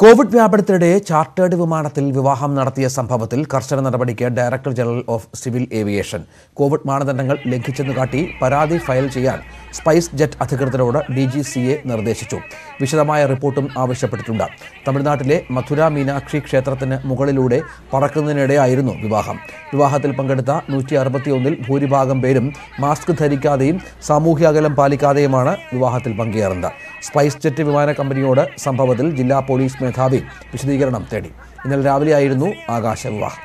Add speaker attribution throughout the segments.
Speaker 1: Covid വ്യാപനത്തിനിടെ chartered വിമാനത്തിൽ വിവാഹം നടത്തിയ സംഭവത്തിൽ കർശന നടപടിക്ക് director general of civil aviation Covid മാനദണ്ഡങ്ങൾ ലംഘിച്ചെന്ന് കാട്ടി പരാതി ഫയൽ ചെയ്യാൻ സ്പൈസ് ജെറ്റ് അധികൃതരോട് ഡി ജി സി എ നിർദ്ദേശിച്ചു വിശദമായ റിപ്പോർട്ടും ആവശ്യപ്പെട്ടിട്ടുണ്ട് തമിഴ്നാട്ടിലെ മധുര മീനാക്ഷി ക്ഷേത്രത്തിന് മുകളിലൂടെ പറക്കുന്നതിനിടെയായിരുന്നു വിവാഹം വിവാഹത്തിൽ പങ്കെടുത്ത നൂറ്റി അറുപത്തിയൊന്നിൽ ഭൂരിഭാഗം പേരും മാസ്ക് ധരിക്കാതെയും സാമൂഹ്യ അകലം പാലിക്കാതെയുമാണ് വിവാഹത്തിൽ പങ്കുചേർന്നത് സ്പൈസ് ജെറ്റ് വിമാന കമ്പനിയോട് സംഭവത്തിൽ ജില്ലാ പോലീസ് മേധാവി വിശദീകരണം തേടി ഇന്നലെ രാവിലെയായിരുന്നു ആകാശ വിവാഹം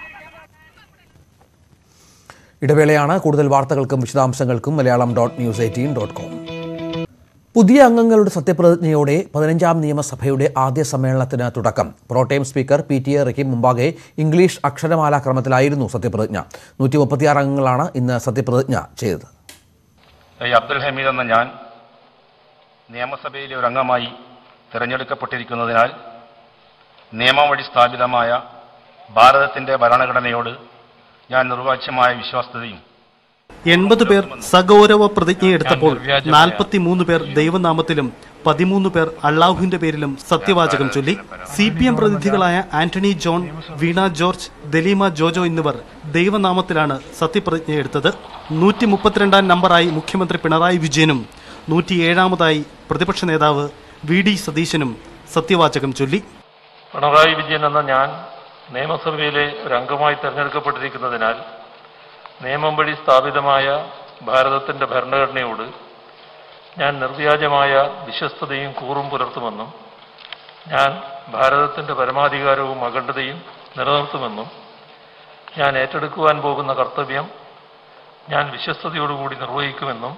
Speaker 1: ഇടവേളയാണ് കൂടുതൽ വാർത്തകൾക്കും വിശദാംശങ്ങൾക്കും Malayalam dot news eighteen dot com പുതിയ അംഗങ്ങളുടെ സത്യപ്രതിജ്ഞയോടെ പതിനഞ്ചാം നിയമസഭയുടെ ആദ്യ സമ്മേളനത്തിന് തുടക്കം protem speaker P T A Rahim മുമ്പാകെ ഇംഗ്ലീഷ് അക്ഷരമാല ക്രമത്തിലായിരുന്നു സത്യപ്രതിജ്ഞ നൂറ്റി മുപ്പത്തിയാറ് അംഗങ്ങളാണ് ഇന്ന് സത്യപ്രതിജ്ഞ ചെയ്തത്
Speaker 2: ഐ അബ്ദുൽ ഹമീദ് എന്ന ഞാൻ നിയമസഭയിലെ ഒരു അംഗമായി തിരഞ്ഞെടുക്കപ്പെട്ടിരിക്കുന്നതിനാൽ നിയമം വഴി സ്ഥാപിതമായ ഭാരതത്തിൻ്റെ ഭരണഘടനയോട് ഞാൻ നിർവാച്യമായ വിശ്വാസ്യതയും
Speaker 3: എൺപത് പേർ സഗൗരവ പ്രതിജ്ഞയെടുത്തപ്പോൾ നാൽപ്പത്തിമൂന്ന് പേർ ദൈവനാമത്തിലും പതിമൂന്ന് പേർ അള്ളാഹുവിന്റെ പേരിലും സത്യവാചകം ചൊല്ലി സി പി എം പ്രതിനിധികളായ ആന്റണി ജോൺ വീണ ജോർജ് ദലീമ ജോജോ എന്നിവർ ദൈവനാമത്തിലാണ് സത്യപ്രതിജ്ഞയെടുത്തത് നൂറ്റി മുപ്പത്തിരണ്ടാം നമ്പറായി മുഖ്യമന്ത്രി പിണറായി വിജയനും നൂറ്റിയേഴാമതായി പ്രതിപക്ഷ നേതാവ് വി ഡി സതീശനും സത്യവാചകം ചൊല്ലി
Speaker 4: പിണറായി വിജയൻ എന്ന ഞാൻ നിയമസഭയിലെ ഒരു അംഗമായി തെരഞ്ഞെടുക്കപ്പെട്ടിരിക്കുന്നതിനാൽ നിയമം വഴി സ്ഥാപിതമായ ഭാരതത്തിൻ്റെ ഭരണഘടനയോട് ഞാൻ നിർവ്യാജമായ വിശ്വസ്തതയും കൂറും പുലർത്തുമെന്നും ഞാൻ ഭാരതത്തിൻ്റെ പരമാധികാരവും അഖണ്ഡതയും നിലനിർത്തുമെന്നും ഞാൻ ഏറ്റെടുക്കുവാൻ പോകുന്ന കർത്തവ്യം ഞാൻ വിശ്വസ്തയോടുകൂടി നിർവഹിക്കുമെന്നും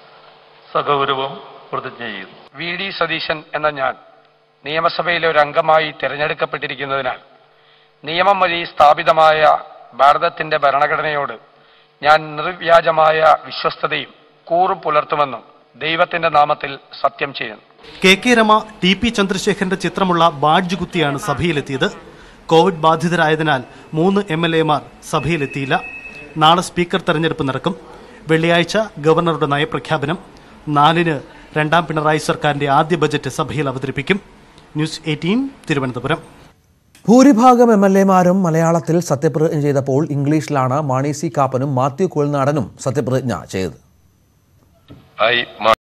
Speaker 4: സഗൗരവം പ്രതിജ്ഞ ചെയ്യുന്നു
Speaker 5: വി ഡി സതീശൻ എന്ന ഞാൻ നിയമസഭയിലെ ഒരു അംഗമായി തിരഞ്ഞെടുക്കപ്പെട്ടിരിക്കുന്നതിനാൽ നിയമം വഴി സ്ഥാപിതമായ ഭാരതത്തിന്റെ ഭരണഘടനയോട് ഞാൻ നിർവ്യാജമായ വിശ്വസ്തതയും കൂറും പുലർത്തുമെന്നും ദൈവത്തിന്റെ നാമത്തിൽ സത്യം ചെയ്യുന്നു
Speaker 3: K K Rema T P ചന്ദ്രശേഖരന്റെ ചിത്രമുള്ള ബാഡ്ജ് കുത്തിയാണ് സഭയിലെത്തിയത് കോവിഡ് ബാധിതരായതിനാൽ മൂന്ന് എം എൽ എമാർ സഭയിലെത്തിയില്ല നാളെ സ്പീക്കർ തെരഞ്ഞെടുപ്പ് നടക്കും വെള്ളിയാഴ്ച ഗവർണറുടെ നയപ്രഖ്യാപനം നാലിന് രണ്ടാം പിണറായി സർക്കാരിന്റെ ആദ്യ ബജറ്റ് സഭയിൽ അവതരിപ്പിക്കും ന്യൂസ് എയ്റ്റീൻ തിരുവനന്തപുരം
Speaker 1: ഭൂരിഭാഗം എം എൽ എമാരും മലയാളത്തിൽ സത്യപ്രതിജ്ഞ ചെയ്തപ്പോൾ ഇംഗ്ലീഷിലാണ് മാണി സി കാപ്പനും മാത്യു കുഴൽനാടനും സത്യപ്രതിജ്ഞ ചെയ്തത്
Speaker 6: I,